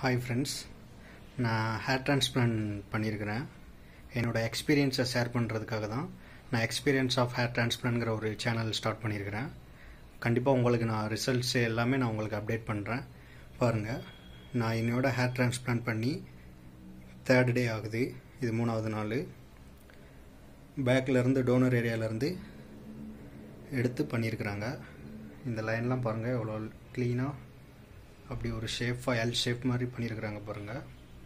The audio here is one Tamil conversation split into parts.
ஹாய் ஃப்ரெண்ட்ஸ் நான் ஹேர் டிரான்ஸ்பிளான்ட் பண்ணியிருக்கிறேன் என்னோட எக்ஸ்பீரியன்ஸை ஷேர் பண்ணுறதுக்காக தான் நான் எக்ஸ்பீரியன்ஸ் ஆஃப் ஹேர் டிரான்ஸ்பிளான்ட்ங்கிற ஒரு சேனல் ஸ்டார்ட் பண்ணியிருக்கிறேன் கண்டிப்பாக உங்களுக்கு நான் ரிசல்ட்ஸ் எல்லாமே நான் உங்களுக்கு அப்டேட் பண்ணுறேன் பாருங்கள் நான் என்னோட ஹேர் டிரான்ஸ்பிளான்ட் பண்ணி தேர்ட் டே ஆகுது இது மூணாவது நாள் பேக்கிலேருந்து டோனர் ஏரியாவிலேருந்து எடுத்து பண்ணியிருக்கிறாங்க இந்த லைன்லாம் பாருங்கள் எவ்வளோ க்ளீனாக அப்படி ஒரு ஷேப்பாக எல் ஷேப் மாதிரி பண்ணியிருக்கிறாங்க பாருங்கள்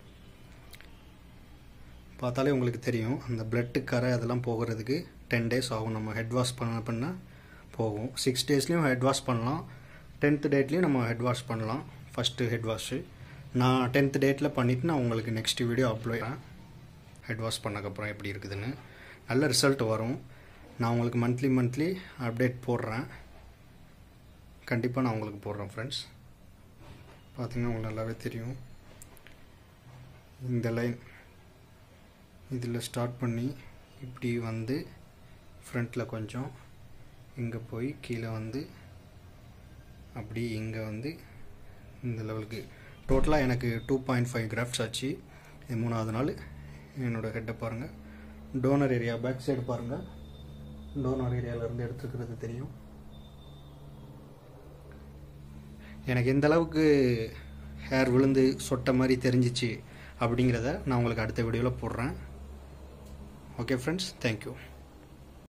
பார்த்தாலே உங்களுக்கு தெரியும் அந்த பிளட்டு கரை அதெல்லாம் போகிறதுக்கு டென் டேஸ் ஆகும் நம்ம ஹெட் வாஷ் பண்ண பண்ண போகும் சிக்ஸ் டேஸ்லேயும் ஹெட் வாஷ் பண்ணலாம் டென்த் டேட்லேயும் நம்ம ஹெட் வாஷ் பண்ணலாம் ஃபஸ்ட்டு ஹெட் வாஷு நான் டென்த் டேட்டில் பண்ணிவிட்டு நான் உங்களுக்கு next video upload head wash பண்ணக்கப்புறம் எப்படி இருக்குதுன்னு நல்ல ரிசல்ட் வரும் நான் உங்களுக்கு மந்த்லி மந்த்லி அப்டேட் போடுறேன் கண்டிப்பாக நான் உங்களுக்கு போடுறேன் ஃப்ரெண்ட்ஸ் பார்த்தீங்கன்னா உங்களுக்கு நல்லாவே தெரியும் இந்த லைன் இதில் ஸ்டார்ட் பண்ணி இப்படி வந்து ஃப்ரண்ட்டில் கொஞ்சம் இங்கே போய் கீழே வந்து அப்படி இங்கே வந்து இந்த லெவலுக்கு டோட்டலாக எனக்கு டூ பாயிண்ட் ஃபைவ் கிராஃப்ட்ஸ் ஆச்சு இது மூணாவது நாள் என்னோடய ஹெட்டை பாருங்கள் டோனர் ஏரியா பேக் சைடு பாருங்கள் டோனர் ஏரியாவிலேருந்து எடுத்துக்கிறது தெரியும் எனக்கு எந்த அளவுக்கு ஹேர் விழுந்து சொட்ட மாதிரி தெரிஞ்சிச்சு அப்படிங்கிறத நான் உங்களுக்கு அடுத்த வீடியோவில் போடுறேன் ஓகே ஃப்ரெண்ட்ஸ் தேங்க்யூ